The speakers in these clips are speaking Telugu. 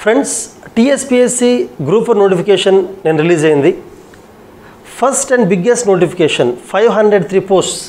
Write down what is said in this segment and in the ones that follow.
friends TSPSC group four notification నేను రిలీజ్ అయింది first and biggest notification five hundred three posts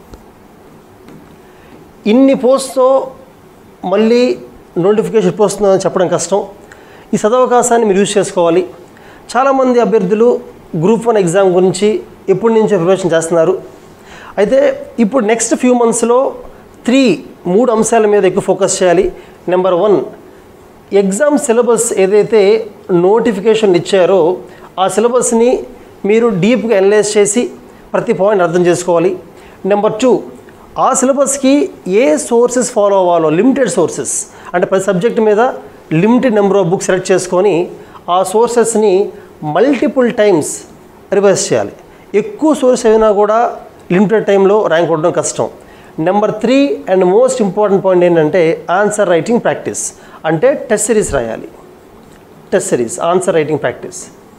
ఇన్ని పోస్ట్తో మళ్ళీ నోటిఫికేషన్ పోస్తుందని చెప్పడం కష్టం ఈ సదవకాశాన్ని మీరు యూజ్ చేసుకోవాలి చాలామంది అభ్యర్థులు గ్రూప్ వన్ ఎగ్జామ్ గురించి ఎప్పటి నుంచో ప్రిపరేషన్ చేస్తున్నారు అయితే ఇప్పుడు నెక్స్ట్ ఫ్యూ మంత్స్లో త్రీ మూడు అంశాల మీద ఎక్కువ ఫోకస్ చేయాలి నెంబర్ వన్ ఎగ్జామ్ సిలబస్ ఏదైతే నోటిఫికేషన్ ఇచ్చారో ఆ సిలబస్ని మీరు డీప్గా అనలైజ్ చేసి ప్రతి పాయింట్ అర్థం చేసుకోవాలి నెంబర్ టూ ఆ సిలబస్కి ఏ సోర్సెస్ ఫాలో అవ్వాలో లిమిటెడ్ సోర్సెస్ అంటే ప్రతి సబ్జెక్ట్ మీద limited number of books select చేసుకొని ఆ సోర్సెస్ని మల్టిపుల్ టైమ్స్ రివైజ్ చేయాలి ఎక్కువ సోర్స్ అయినా కూడా లిమిటెడ్ టైంలో ర్యాంక్ కొట్టడం కష్టం number three and most important point ఏంటంటే ఆన్సర్ రైటింగ్ ప్రాక్టీస్ అంటే టెస్ట్ సిరీస్ రాయాలి test series answer writing practice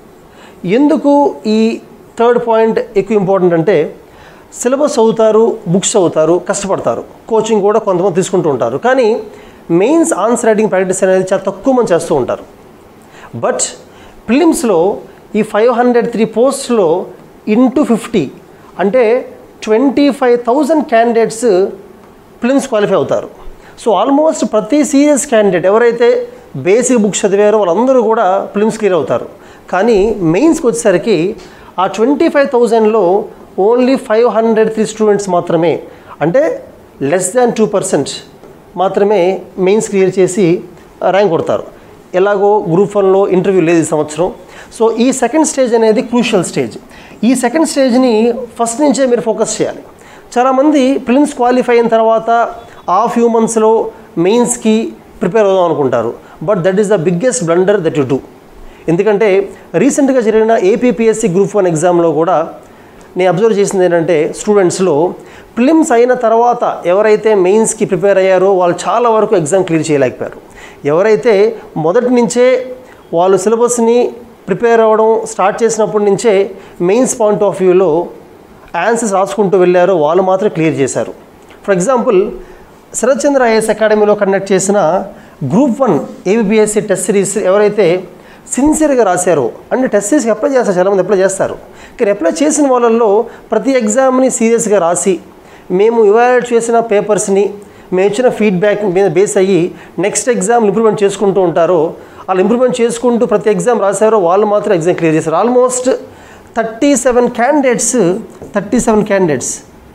ఎందుకు ఈ థర్డ్ పాయింట్ ఎక్కువ ఇంపార్టెంట్ అంటే సిలబస్ చదువుతారు బుక్స్ చదువుతారు కష్టపడతారు కోచింగ్ కూడా కొంతమంది తీసుకుంటూ ఉంటారు కానీ మెయిన్స్ ఆన్సర్ రైటింగ్ ప్రాక్టీస్ అనేది చాలా తక్కువ మంది చేస్తూ ఉంటారు బట్ ప్రిలిమ్స్లో ఈ ఫైవ్ హండ్రెడ్ త్రీ పోస్ట్లో ఇంటూ ఫిఫ్టీ అంటే twenty five thousand candidates prelims qualify అవుతారు సో ఆల్మోస్ట్ ప్రతి సీరియస్ క్యాండిడేట్ ఎవరైతే బేసిక్ బుక్స్ చదివారో వాళ్ళందరూ కూడా ప్రిలిమ్స్ క్లియర్ అవుతారు కానీ మెయిన్స్కి వచ్చేసరికి ఆ ట్వంటీ ఫైవ్ థౌజండ్లో only five hundred three students మాత్రమే అంటే లెస్ దాన్ టూ పర్సెంట్ మాత్రమే మెయిన్స్ క్లియర్ చేసి ర్యాంక్ కొడతారు ఎలాగో గ్రూప్ వన్లో ఇంటర్వ్యూ లేదు ఈ సంవత్సరం సో ఈ సెకండ్ స్టేజ్ అనేది క్రూషియల్ స్టేజ్ ఈ సెకండ్ స్టేజ్ని ఫస్ట్ నుంచే మీరు ఫోకస్ చేయాలి చాలామంది ప్రిలిమ్స్ క్వాలిఫై అయిన తర్వాత ఆ ఫ్యూ మంత్స్లో మెయిన్స్కి ప్రిపేర్ అవుదాం అనుకుంటారు but that is the biggest blunder that you do ఎందుకంటే రీసెంట్గా జరిగిన ఏపీపీఎస్సీ గ్రూప్ వన్ ఎగ్జామ్లో కూడా నేను అబ్జర్వ్ చేసింది ఏంటంటే స్టూడెంట్స్లో ప్రిలిమ్స్ అయిన తర్వాత ఎవరైతే మెయిన్స్కి ప్రిపేర్ అయ్యారో వాళ్ళు చాలా వరకు ఎగ్జామ్ క్లియర్ చేయలేకపోయారు ఎవరైతే మొదటి నుంచే వాళ్ళు సిలబస్ని ప్రిపేర్ అవ్వడం స్టార్ట్ చేసినప్పటి నుంచే మెయిన్స్ పాయింట్ ఆఫ్ వ్యూలో ఆన్సర్స్ రాసుకుంటూ వెళ్ళారో వాళ్ళు మాత్రం క్లియర్ చేశారు ఫర్ ఎగ్జాంపుల్ శరత్చంద్ర ఐఎస్ అకాడమీలో కండక్ట్ చేసిన group one APPSC test series ఎవరైతే సిన్సియర్గా రాశారో అంటే టెస్ట్ సిరీస్కి అప్లై చేస్తారు చాలామంది అప్లై చేస్తారు కానీ అప్లై చేసిన వాళ్ళల్లో ప్రతి ఎగ్జామ్ని సీరియస్గా రాసి మేము ఇవాల్యుయేట్ చేసిన పేపర్స్ని మేము ఇచ్చిన ఫీడ్బ్యాక్ మీద బేస్ అయ్యి నెక్స్ట్ ఎగ్జామ్ ఇంప్రూవ్మెంట్ చేసుకుంటూ ఉంటారో వాళ్ళు ఇంప్రూవ్మెంట్ చేసుకుంటూ ప్రతి ఎగ్జామ్ రాశారో వాళ్ళు మాత్రం ఎగ్జామ్ క్లియర్ చేశారు almost thirty seven candidates thirty seven candidates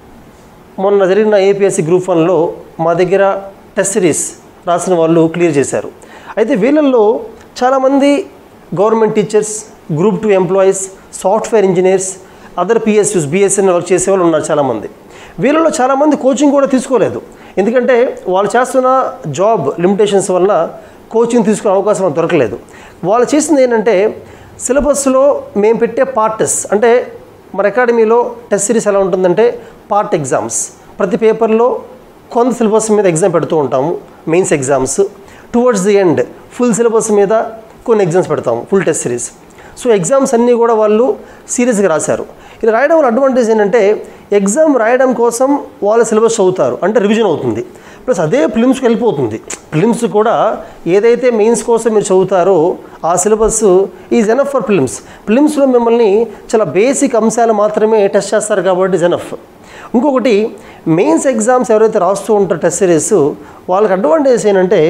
మొన్న జరిగిన ఏపీఎస్సీ గ్రూప్ వన్లో మా దగ్గర టెస్ట్ సిరీస్ రాసిన వాళ్ళు క్లియర్ చేశారు అయితే వీళ్ళల్లో చాలామంది government teachers group two employees software engineers other PSUs BSN work చేసే వాళ్ళు ఉన్నారు చాలామంది వీళ్ళలో చాలామంది కోచింగ్ కూడా తీసుకోలేదు ఎందుకంటే వాళ్ళు చేస్తున్న జాబ్ లిమిటేషన్స్ వలన కోచింగ్ తీసుకునే అవకాశం మనకు దొరకలేదు వాళ్ళు చేసింది ఏంటంటే సిలబస్లో మేము పెట్టే పార్ట్ టెస్ట్ అంటే మన అకాడమీలో టెస్ట్ సిరీస్ ఎలా ఉంటుందంటే పార్ట్ ఎగ్జామ్స్ ప్రతి పేపర్లో కొంత సిలబస్ మీద ఎగ్జామ్ పెడుతూ ఉంటాము mains exams towards the end full syllabus మీద కొన్ని ఎగ్జామ్స్ పెడతాము full test series so exams అన్నీ కూడా వాళ్ళు సీరియస్గా రాశారు ఇలా రాయడం వల్ల అడ్వాంటేజ్ ఏంటంటే ఎగ్జామ్ రాయడం కోసం వాళ్ళ సిలబస్ చదువుతారు అంటే రివిజన్ అవుతుంది ప్లస్ అదే ఫిలిమ్స్కి వెళ్ళిపోతుంది ఫిలిమ్స్ కూడా ఏదైతే మెయిన్స్ కోసం మీరు చదువుతారో ఆ syllabus is enough for prelims ఫిలిమ్స్లో మిమ్మల్ని చాలా బేసిక్ అంశాలు మాత్రమే టెస్ట్ చేస్తారు కాబట్టి ఇస్ ఎనఫ్ ఇంకొకటి మెయిన్స్ ఎగ్జామ్స్ ఎవరైతే రాస్తూ ఉంటారో టెస్ట్ సిరీస్ వాళ్ళకి అడ్వాంటేజ్ ఏంటంటే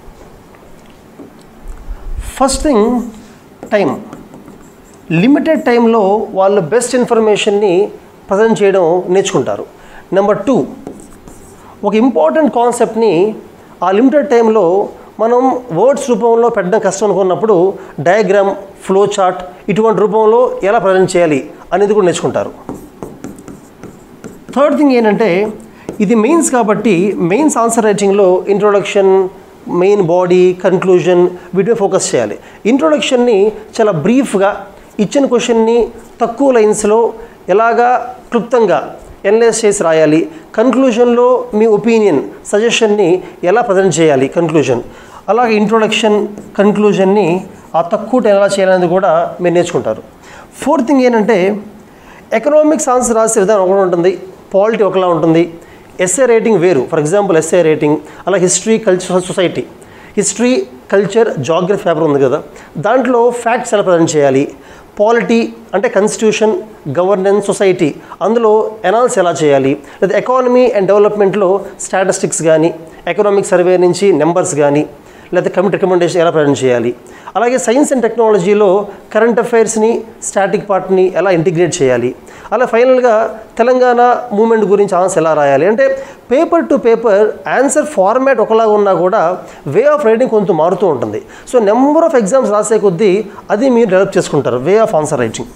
ఫస్ట్ థింగ్ టైం లిమిటెడ్ టైంలో వాళ్ళు బెస్ట్ ఇన్ఫర్మేషన్ని ప్రజెంట్ చేయడం నేర్చుకుంటారు నెంబర్ టూ ఒక ఇంపార్టెంట్ కాన్సెప్ట్ని ఆ లిమిటెడ్ టైంలో మనం వర్డ్స్ రూపంలో పెట్టడం కష్టం అనుకున్నప్పుడు డయాగ్రామ్ ఫ్లో చార్ట్ ఇటువంటి రూపంలో ఎలా ప్రజెంట్ చేయాలి అనేది కూడా నేర్చుకుంటారు థర్డ్ థింగ్ ఏంటంటే ఇది మెయిన్స్ కాబట్టి మెయిన్స్ ఆన్సర్ రైటింగ్లో ఇంట్రొడక్షన్ మెయిన్ బాడీ కన్క్లూజన్ వీటిపై ఫోకస్ చేయాలి ఇంట్రొడక్షన్ని చాలా బ్రీఫ్గా ఇచ్చిన క్వశ్చన్ని తక్కువ లైన్స్లో ఎలాగా క్లుప్తంగా ఎనలైజ్ చేసి రాయాలి కన్క్లూజన్లో మీ ఒపీనియన్ సజెషన్ని ఎలా ప్రజెంట్ చేయాలి కన్క్లూజన్ అలాగే ఇంట్రొడక్షన్ కన్క్లూజన్ని ఆ తక్కువ టైం ఎలా చేయాలనేది కూడా మీరు నేర్చుకుంటారు ఫోర్త్ థింగ్ ఏంటంటే ఎకనామిక్స్ ఆన్సర్ రాసే విధానం ఒకటి ఉంటుంది పాలిటీ ఒకలా ఉంటుంది ఎస్ఏ రేటింగ్ వేరు ఫర్ ఎగ్జాంపుల్ ఎస్ఏ రేటింగ్ అలా history culture society history culture geography paper ఉంది కదా దాంట్లో ఫ్యాక్ట్స్ ఎలా ప్రజెంట్ చేయాలి పాలిటీ అంటే కాన్స్టిట్యూషన్ గవర్నెన్స్ సొసైటీ అందులో ఎనాలిసిస్ ఎలా చేయాలి లేదా ఎకానమీ అండ్ డెవలప్మెంట్లో స్టాటిస్టిక్స్ కానీ ఎకనామిక్ సర్వే నుంచి నెంబర్స్ కానీ లేదా కమిటీ రికమెండేషన్ ఎలా ప్రజెంట్ చేయాలి అలాగే సైన్స్ అండ్ టెక్నాలజీలో కరెంట్ అఫైర్స్ని స్టాటిక్ పార్ట్ని ఎలా ఇంటిగ్రేట్ చేయాలి అలా ఫైనల్గా తెలంగాణ మూమెంట్ గురించి ఆన్సర్ ఎలా రాయాలి అంటే paper to paper answer format ఒకలాగా ఉన్నా కూడా వే ఆఫ్ రైటింగ్ కొంచెం మారుతూ ఉంటుంది సో నెంబర్ ఆఫ్ ఎగ్జామ్స్ రాసే కొద్దీ అది మీరు డెవలప్ చేసుకుంటారు వే ఆఫ్ ఆన్సర్ రైటింగ్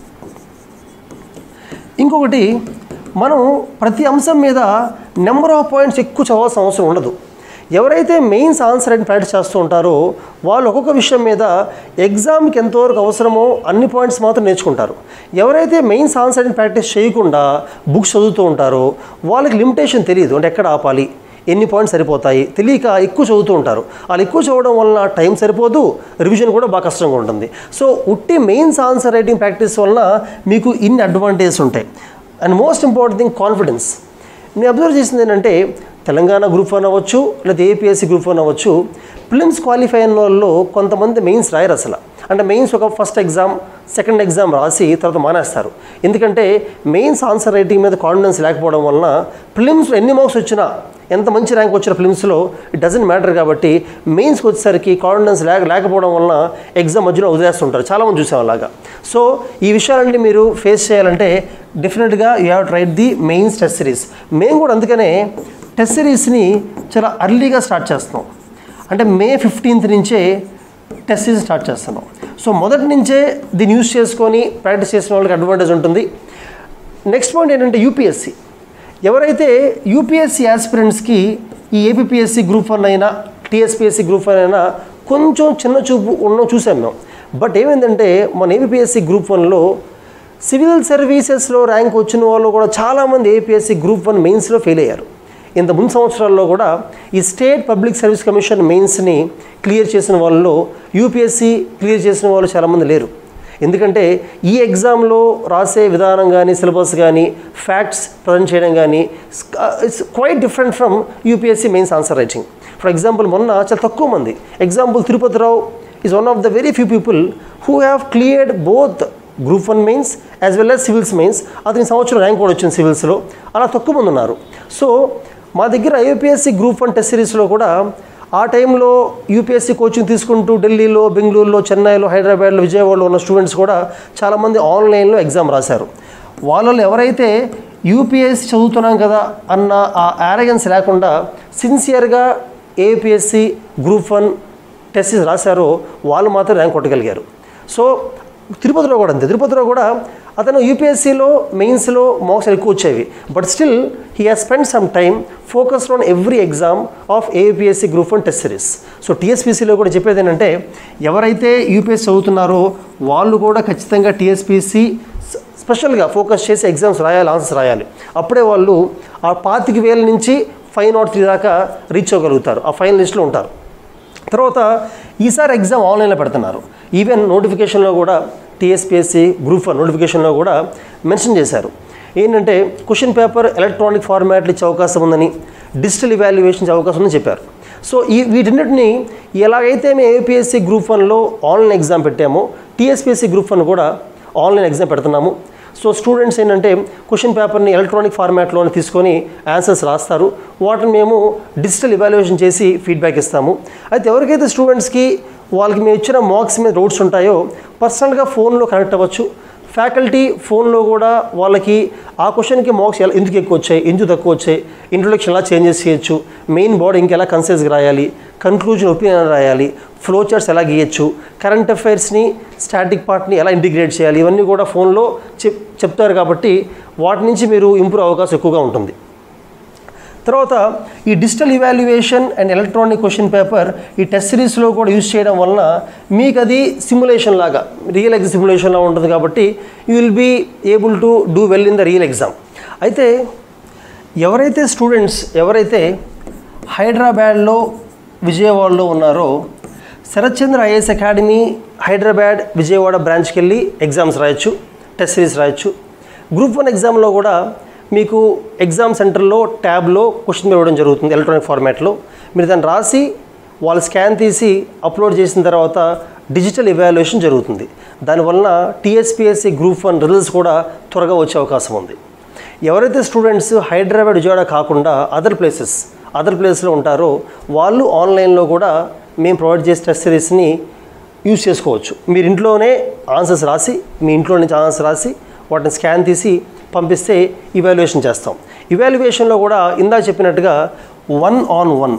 ఇంకొకటి మనం ప్రతి అంశం మీద నెంబర్ ఆఫ్ పాయింట్స్ ఎక్కువ చదవాల్సిన అవసరం ఉండదు ఎవరైతే మెయిన్స్ ఆన్సర్ అని ప్రాక్టీస్ చేస్తూ ఉంటారో వాళ్ళు ఒక్కొక్క విషయం మీద ఎగ్జామ్కి ఎంతవరకు అవసరమో అన్ని పాయింట్స్ మాత్రం నేర్చుకుంటారు ఎవరైతే మెయిన్స్ ఆన్సర్ అని ప్రాక్టీస్ చేయకుండా బుక్స్ చదువుతూ ఉంటారో వాళ్ళకి లిమిటేషన్ తెలియదు అంటే ఎక్కడ ఆపాలి ఎన్ని పాయింట్స్ సరిపోతాయి తెలియక ఎక్కువ చదువుతూ ఉంటారు వాళ్ళు ఎక్కువ చదవడం వలన టైం సరిపోదు రివిజన్ కూడా బాగా కష్టంగా ఉంటుంది సో ఉట్టి మెయిన్స్ ఆన్సర్ రైటింగ్ ప్రాక్టీస్ వలన మీకు ఇన్ని అడ్వాంటేజెస్ ఉంటాయి and most important thing confidence నేను అబ్జర్వ్ చేసింది ఏంటంటే తెలంగాణ గ్రూప్ వన్ అవ్వచ్చు లేదా ఏపీఎస్సీ గ్రూప్ వన్ అవ్వచ్చు ప్రిలిమ్స్ క్వాలిఫై అయిన వాళ్ళు కొంతమంది మెయిన్స్ రాయరు అసలు అంటే మెయిన్స్ ఒక ఫస్ట్ ఎగ్జామ్ సెకండ్ ఎగ్జామ్ రాసి తర్వాత మానేస్తారు ఎందుకంటే మెయిన్స్ ఆన్సర్ రైటింగ్ మీద కాన్ఫిడెన్స్ లేకపోవడం వలన ప్రిలిమ్స్లో ఎన్ని మార్క్స్ వచ్చినా ఎంత మంచి ర్యాంక్ వచ్చిన ఫిలిమ్స్లో ఇట్ డజంట్ మ్యాటర్ కాబట్టి మెయిన్స్కి వచ్చేసరికి కాన్ఫిడెన్స్ లేక లేకపోవడం వలన ఎగ్జామ్ మధ్యలో వదిలేస్తుంటారు చాలామంది చూసాం అలాగా సో ఈ విషయాలన్నీ మీరు ఫేస్ చేయాలంటే డెఫినెట్గా you have write the mains test series మేము కూడా అందుకనే టెస్ట్ సిరీస్ని చాలా అర్లీగా స్టార్ట్ చేస్తున్నాం అంటే మే ఫిఫ్టీన్త్ నుంచే టెస్ట్ సిరీస్ స్టార్ట్ చేస్తున్నాం సో మొదటి నుంచే దీన్ని యూస్ చేసుకొని ప్రాక్టీస్ చేసిన వాళ్ళకి అడ్వాంటేజ్ ఉంటుంది నెక్స్ట్ పాయింట్ ఏంటంటే యూపీఎస్సి ఎవరైతే యూపీఎస్సీ యాస్పిరెంట్స్కి ఈ ఏపీఎస్సి గ్రూప్ వన్ అయినా టీఎస్పీఎస్సీ గ్రూప్ వన్ అయినా కొంచెం చిన్న చూపు ఉన్న చూసాం మేము బట్ ఏమైందంటే మన ఏపీఎస్సి గ్రూప్ వన్లో సివిల్ సర్వీసెస్లో ర్యాంక్ వచ్చిన వాళ్ళు కూడా చాలామంది ఏపీఎస్సి గ్రూప్ వన్ మెయిన్స్లో ఫెయిల్ అయ్యారు ఇంత ముందు సంవత్సరాల్లో కూడా ఈ స్టేట్ పబ్లిక్ సర్వీస్ కమిషన్ మెయిన్స్ని క్లియర్ చేసిన వాళ్ళలో యూపీఎస్సి క్లియర్ చేసిన వాళ్ళు చాలామంది లేరు ఎందుకంటే ఈ ఎగ్జామ్లో రాసే విధానం కానీ సిలబస్ కానీ ఫ్యాక్ట్స్ ప్రజెంట్ చేయడం కానీ it's quite different from UPSC mains answer writing for example మొన్న చాలా తక్కువ మంది example Tirupathi Rao is one of the very few people who have cleared both group one mains as well as civils mains అతని సంవత్సరం ర్యాంక్ కూడా వచ్చింది సివిల్స్లో అలా తక్కువ మంది ఉన్నారు సో మా దగ్గర యూపీఎస్సీ గ్రూప్ వన్ టెస్ట్ సిరీస్లో కూడా ఆ టైంలో యూపీఎస్సీ కోచింగ్ తీసుకుంటూ ఢిల్లీలో బెంగళూరులో చెన్నైలో హైదరాబాద్లో విజయవాడలో ఉన్న స్టూడెంట్స్ కూడా చాలామంది ఆన్లైన్లో ఎగ్జామ్ రాశారు వాళ్ళలో ఎవరైతే యూపీఎస్సీ చదువుతున్నాం కదా అన్న ఆ యారగెన్స్ లేకుండా సిన్సియర్గా ఏపీఎస్సీ గ్రూప్ వన్ టెస్ట్ రాశారో వాళ్ళు మాత్రం ర్యాంక్ కొట్టగలిగారు సో తిరుపతిలో కూడా అంతే తిరుపతిలో కూడా అతను యూపీఎస్సీలో మెయిన్స్లో మార్క్స్ ఎక్కువ వచ్చేవి but still he has spend some time focused on every exam of APSC group one test series so టీఎస్పీసీలో కూడా చెప్పేది ఏంటంటే ఎవరైతే యూపీఎస్సీ చదువుతున్నారో వాళ్ళు కూడా ఖచ్చితంగా టీఎస్పీసీ స్పెషల్గా ఫోకస్ చేసి ఎగ్జామ్స్ రాయాలి ఆన్సర్స్ రాయాలి అప్పుడే వాళ్ళు ఆ పాతిక వేల నుంచి ఫైవ్ నాట్ త్రీ దాకా రీచ్ అవ్వగలుగుతారు ఆ ఫైనల్ లిస్ట్లో ఉంటారు తర్వాత ఈసారి ఎగ్జామ్ ఆన్లైన్లో పెడుతున్నారు ఈవెన్ నోటిఫికేషన్లో కూడా టీఎస్పీఎస్సీ గ్రూప్ వన్ నోటిఫికేషన్లో కూడా మెన్షన్ చేశారు ఏంటంటే క్వశ్చన్ పేపర్ ఎలక్ట్రానిక్ ఫార్మాట్లు ఇచ్చే అవకాశం ఉందని డిజిటల్ ఇవాల్యుయేషన్ ఇచ్చే అవకాశం ఉందని చెప్పారు సో ఈ వీటన్నిటిని ఎలాగైతే మేము ఏపీఎస్సీ గ్రూప్ వన్లో ఆన్లైన్ ఎగ్జామ్ పెట్టామో టీఎస్పీఎస్సీ గ్రూప్ వన్ కూడా ఆన్లైన్ ఎగ్జామ్ పెడుతున్నాము సో స్టూడెంట్స్ ఏంటంటే క్వశ్చన్ పేపర్ని ఎలక్ట్రానిక్ ఫార్మాట్లోనే తీసుకొని ఆన్సర్స్ రాస్తారు వాటిని మేము డిజిటల్ ఇవాల్యుయేషన్ చేసి ఫీడ్బ్యాక్ ఇస్తాము అయితే ఎవరికైతే స్టూడెంట్స్కి వాళ్ళకి మేము ఇచ్చిన మార్క్స్ మీద రోడ్స్ ఉంటాయో పర్సనల్గా ఫోన్లో కనెక్ట్ అవ్వచ్చు ఫ్యాకల్టీ ఫోన్లో కూడా వాళ్ళకి ఆ క్వశ్చన్కి మార్క్స్ ఎలా ఎందుకు ఎక్కువ వచ్చాయి ఎందుకు తక్కువ వచ్చాయి ఇంట్రొడక్షన్ ఎలా చేంజెస్ చేయొచ్చు మెయిన్ బోర్డ్ ఇంకెలా కన్సైజ్గా రాయాలి కన్క్లూజన్ ఒపీనియన్ రాయాలి ఫ్లో చార్ట్స్ ఎలా గీయచ్చు కరెంట్ అఫైర్స్ని స్టాటిక్ పార్ట్ని ఎలా ఇంటిగ్రేట్ చేయాలి ఇవన్నీ కూడా ఫోన్లో చెప్ చెప్తారు కాబట్టి వాటి నుంచి మీరు ఇంప్రూవ్ అవకాశం ఎక్కువగా ఉంటుంది తర్వాత ఈ digital evaluation and electronic question paper ఈ టెస్ట్ సిరీస్లో కూడా యూజ్ చేయడం వలన మీకు అది సిమ్యులేషన్ లాగా రియల్ ఎగ్జామ్ సిమ్యులేషన్లా ఉంటుంది కాబట్టి you will be able to do well in the real exam అయితే ఎవరైతే స్టూడెంట్స్ ఎవరైతే హైదరాబాద్లో విజయవాడలో ఉన్నారో శరత్చంద్ర ఐఏఎస్ అకాడమీ హైదరాబాద్ విజయవాడ బ్రాంచ్కి వెళ్ళి ఎగ్జామ్స్ రాయొచ్చు టెస్ట్ సిరీస్ రాయొచ్చు గ్రూప్ వన్ ఎగ్జామ్లో కూడా మీకు ఎగ్జామ్ సెంటర్లో ట్యాబ్లో క్వశ్చన్ పేపర్ ఇవ్వడం జరుగుతుంది ఎలక్ట్రానిక్ ఫార్మాట్లో మీరు దాన్ని రాసి వాళ్ళు స్కాన్ తీసి అప్లోడ్ చేసిన తర్వాత డిజిటల్ ఇవాల్యుయేషన్ జరుగుతుంది దానివలన టీఎస్పిఎస్సి గ్రూప్ వన్ రిజల్ట్స్ కూడా త్వరగా వచ్చే అవకాశం ఉంది ఎవరైతే స్టూడెంట్స్ హైదరాబాద్ విజయవాడ కాకుండా అదర్ ప్లేసెస్ అదర్ ప్లేస్లో ఉంటారో వాళ్ళు ఆన్లైన్లో కూడా మేము ప్రొవైడ్ చేసే టెస్ట్ సిరీస్ని యూజ్ చేసుకోవచ్చు మీరు ఇంట్లోనే ఆన్సర్స్ రాసి మీ ఇంట్లో నుంచి ఆన్సర్స్ రాసి వాటిని స్కాన్ తీసి పంపిస్తే ఇవాల్యుయేషన్ చేస్తాం ఇవాల్యుయేషన్లో కూడా ఇందా చెప్పినట్టుగా వన్ ఆన్ వన్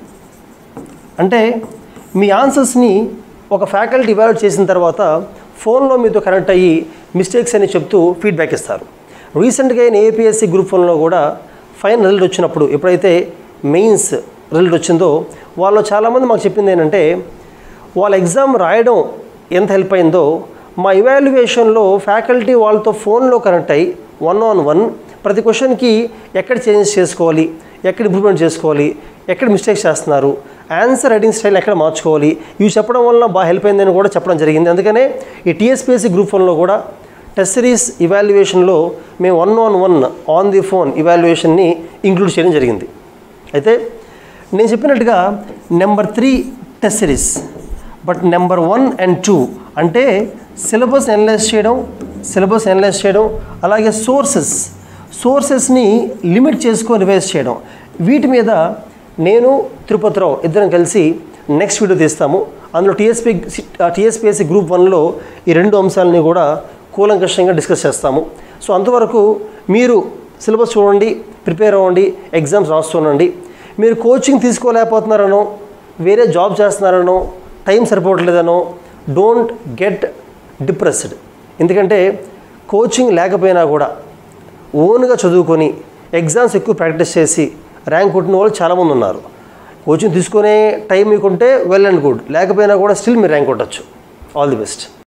అంటే మీ ఆన్సర్స్ని ఒక ఫ్యాకల్టీ ఇవాల్యుయేట్ చేసిన తర్వాత ఫోన్లో మీతో కనెక్ట్ అయ్యి మిస్టేక్స్ అని చెప్తూ ఫీడ్బ్యాక్ ఇస్తారు రీసెంట్గా అయిన ఏపీఎస్సి గ్రూప్ వన్లో కూడా ఫైన్ రిజల్ట్ వచ్చినప్పుడు ఎప్పుడైతే మెయిన్స్ రిజల్ట్ వచ్చిందో వాళ్ళు చాలామంది మాకు చెప్పింది ఏంటంటే వాళ్ళ ఎగ్జామ్ రాయడం ఎంత హెల్ప్ అయిందో మా ఇవాల్యుయేషన్లో ఫ్యాకల్టీ వాళ్ళతో ఫోన్లో కనెక్ట్ అయ్యి వన్ ఆన్ వన్ ప్రతి క్వశ్చన్కి ఎక్కడ చేంజెస్ చేసుకోవాలి ఎక్కడ ఇంప్రూవ్మెంట్ చేసుకోవాలి ఎక్కడ మిస్టేక్స్ చేస్తున్నారు ఆన్సర్ రైటింగ్ స్టైల్ ఎక్కడ మార్చుకోవాలి ఇవి చెప్పడం వల్ల బాగా హెల్ప్ అయిందని కూడా చెప్పడం జరిగింది అందుకనే ఈ టీఎస్పీఎస్సీ గ్రూప్ వన్లో కూడా టెస్ట్ సిరీస్ ఇవాల్యుయేషన్లో మేము one on one on the phone ఇవాల్యుయేషన్ని ఇంక్లూడ్ చేయడం జరిగింది అయితే నేను చెప్పినట్టుగా number three test series but number one and two అంటే సిలబస్ అనలైజ్ చేయడం సిలబస్ అనలైజ్ చేయడం అలాగే సోర్సెస్ సోర్సెస్ని లిమిట్ చేసుకొని రివైజ్ చేయడం వీటి మీద నేను తిరుపతిరావు ఇద్దరం కలిసి నెక్స్ట్ వీడియో తీస్తాము అందులో టీఎస్పీ టీఎస్పీఎస్సీ గ్రూప్ వన్లో ఈ రెండు అంశాలని కూడా కూలంకషంగా డిస్కస్ చేస్తాము సో అంతవరకు మీరు సిలబస్ చూడండి ప్రిపేర్ అవ్వండి ఎగ్జామ్స్ రాస్తుండండి మీరు కోచింగ్ తీసుకోలేకపోతున్నారనో వేరే జాబ్ చేస్తున్నారనో టైం సరిపోవట్లేదనో డోంట్ గెట్ డిప్రెస్డ్ ఎందుకంటే కోచింగ్ లేకపోయినా కూడా ఓన్గా చదువుకొని ఎగ్జామ్స్ ఎక్కువ ప్రాక్టీస్ చేసి ర్యాంక్ కొట్టిన వాళ్ళు చాలామంది ఉన్నారు కోచింగ్ తీసుకునే టైం మీకుంటే వెల్ అండ్ గుడ్ లేకపోయినా కూడా స్టిల్ మీరు ర్యాంక్ కొట్టచ్చు ఆల్ ది బెస్ట్